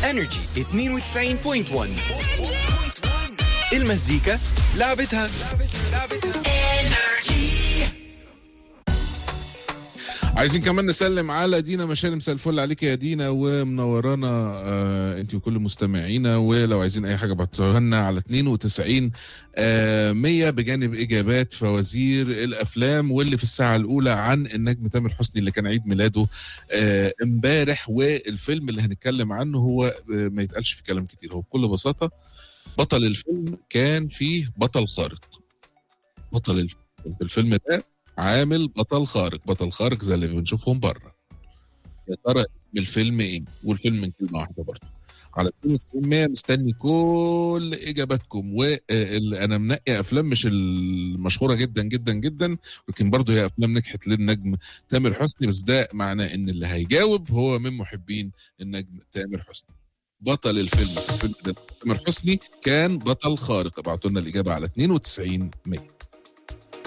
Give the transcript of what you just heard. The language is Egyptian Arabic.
انرجي 92.1 المزيكا لعبتها عايزين كمان نسلم على دينا مشاري مساء الفل عليك يا دينا ومنورانا آه انت وكل مستمعينا ولو عايزين اي حاجه بعتوها لنا على 92 آه 100 بجانب اجابات فوازير الافلام واللي في الساعه الاولى عن النجم تامر حسني اللي كان عيد ميلاده آه، امبارح والفيلم اللي هنتكلم عنه هو آه، ما يتقالش في كلام كتير هو بكل بساطه بطل الفيلم كان فيه بطل خارق بطل الفيلم في الفيلم ده عامل بطل خارق بطل خارق زي اللي بنشوفهم بره يا ترى اسم الفيلم ايه والفيلم من كلمه واحده برضه على 92 مستني كل اجاباتكم وانا منقي افلام مش المشهوره جدا جدا جدا لكن برضه هي افلام نجحت للنجم تامر حسني بس ده معناه ان اللي هيجاوب هو من محبين النجم تامر حسني بطل الفيلم في الفيلم ده تامر حسني كان بطل خارق ابعتوا لنا الاجابه على 92 100